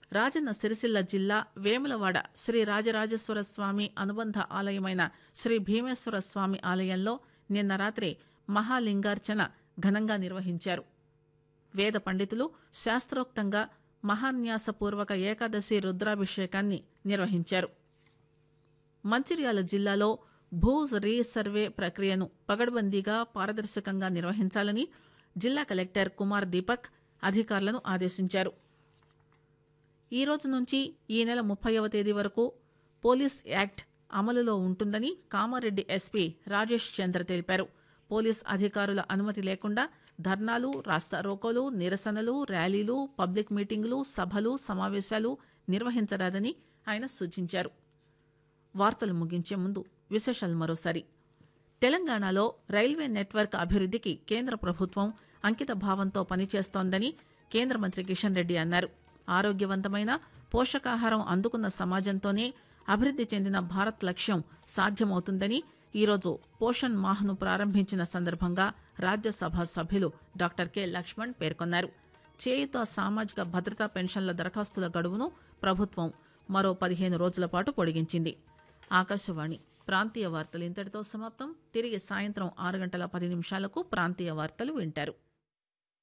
రాజన్న సిరిసిల్ల జిల్లా వేములవాడ శ్రీ రాజరాజేశ్వర స్వామి అనుబంధ ఆలయమైన శ్రీ భీమేశ్వర స్వామి ఆలయంలో నిన్న రాత్రి మహాలింగార్చన ఘనంగా నిర్వహించారు వేద పండితులు శాస్త్రోక్తంగా మహాన్యాసపూర్వక ఏకాదశి రుద్రాభిషేకాన్ని నిర్వహించారు మంచిర్యాల జిల్లాలో భూ రీసర్వే ప్రక్రియను పగడ్బందీగా పారదర్శకంగా నిర్వహించాలని జిల్లా కలెక్టర్ కుమార్ దీపక్ అధికారులను ఆదేశించారు ఈ రోజు నుంచి ఈ నెల ముప్పైవ తేదీ వరకు పోలీస్ యాక్ట్ అమలులో ఉంటుందని కామారెడ్డి ఎస్పీ రాజేష్ చంద్ర తెలిపారు పోలీస్ అధికారుల అనుమతి లేకుండా ధర్నాలు రాస్తారోకోలు నిరసనలు ర్యాలీలు పబ్లిక్ మీటింగులు సభలు సమావేశాలు నిర్వహించరాదని ఆయన సూచించారు వార్తలు ముగించే ముందు విశేషాలు మరోసారి తెలంగాణలో రైల్వే నెట్వర్క్ అభివృద్ధికి కేంద్ర ప్రభుత్వం అంకిత భావంతో పనిచేస్తోందని కేంద్ర మంత్రి కిషన్ రెడ్డి అన్నారు ఆరోగ్యవంతమైన పోషకాహారం అందుకున్న సమాజంతోనే అభివృద్ది చెందిన భారత్ లక్ష్యం సాధ్యమవుతుందని ఈరోజు పోషణ్ మాహ్ను ప్రారంభించిన సందర్భంగా రాజ్యసభ సభ్యులు డాక్టర్ కె లక్ష్మణ్ పేర్కొన్నారు చేయుత సామాజిక భద్రతా పెన్షన్ల దరఖాస్తుల గడువును ప్రభుత్వం మరో పదిహేను రోజుల పాటు పొడిగించింది ఆకాశవాణి ప్రాంతీయ వార్తలు ఇంతటితో సమాప్తం తిరిగి సాయంత్రం ఆరు గంటల పది నిమిషాలకు ప్రాంతీయ వార్తలు వింటారు